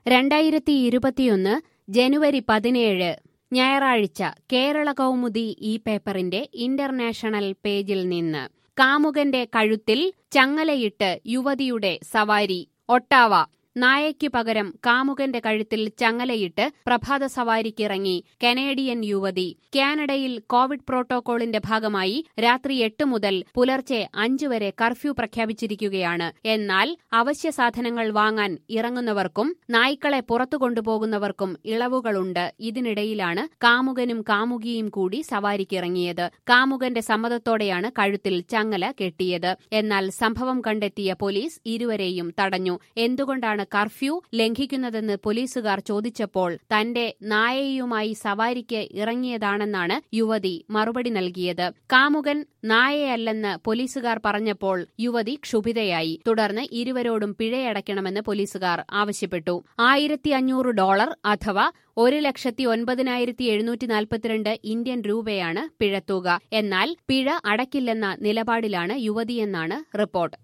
രണ്ടായിരത്തി ഇരുപത്തിയൊന്ന് ജനുവരി പതിനേഴ് ഞായറാഴ്ച കേരള കൗമുദി ഈ പേപ്പറിന്റെ ഇന്റർനാഷണൽ പേജിൽ നിന്ന് കാമുകന്റെ കഴുത്തിൽ ചങ്ങലയിട്ട് യുവതിയുടെ സവാരി ഒട്ടാവ നായയ്ക്കു പകരം കാമുകന്റെ കഴുത്തിൽ ചങ്ങലയിട്ട് പ്രഭാത സവാരിക്കിറങ്ങി കനേഡിയൻ യുവതി കാനഡയിൽ കോവിഡ് പ്രോട്ടോകോളിന്റെ ഭാഗമായി രാത്രി എട്ട് മുതൽ പുലർച്ചെ അഞ്ചു വരെ കർഫ്യൂ പ്രഖ്യാപിച്ചിരിക്കുകയാണ് എന്നാൽ അവശ്യ സാധനങ്ങൾ വാങ്ങാൻ ഇറങ്ങുന്നവർക്കും നായ്ക്കളെ പുറത്തു കൊണ്ടുപോകുന്നവർക്കും ഇളവുകളുണ്ട് ഇതിനിടയിലാണ് കാമുകനും കാമുകിയും കൂടി സവാരിക്കിറങ്ങിയത് കാമുകന്റെ സമ്മതത്തോടെയാണ് കഴുത്തിൽ ചങ്ങല കെട്ടിയത് എന്നാൽ സംഭവം കണ്ടെത്തിയ പോലീസ് ഇരുവരെയും തടഞ്ഞു എന്തുകൊണ്ടാണ് കർഫ്യൂ ലംഘിക്കുന്നതെന്ന് പോലീസുകാർ ചോദിച്ചപ്പോൾ തന്റെ നായയുമായി സവാരിക്ക് ഇറങ്ങിയതാണെന്നാണ് യുവതി മറുപടി നൽകിയത് കാമുകൻ നായയല്ലെന്ന് പോലീസുകാർ പറഞ്ഞപ്പോൾ യുവതി ക്ഷുഭിതയായി തുടർന്ന് ഇരുവരോടും പിഴയടയ്ക്കണമെന്ന് പോലീസുകാർ ആവശ്യപ്പെട്ടു ആയിരത്തി അഞ്ഞൂറ് ഡോളർ അഥവാ ഒരു ലക്ഷത്തി ഒൻപതിനായിരത്തി എഴുന്നൂറ്റി നാൽപ്പത്തിരണ്ട് ഇന്ത്യൻ രൂപയാണ് പിഴത്തുക എന്നാൽ പിഴ അടയ്ക്കില്ലെന്ന നിലപാടിലാണ് യുവതിയെന്നാണ് റിപ്പോർട്ട്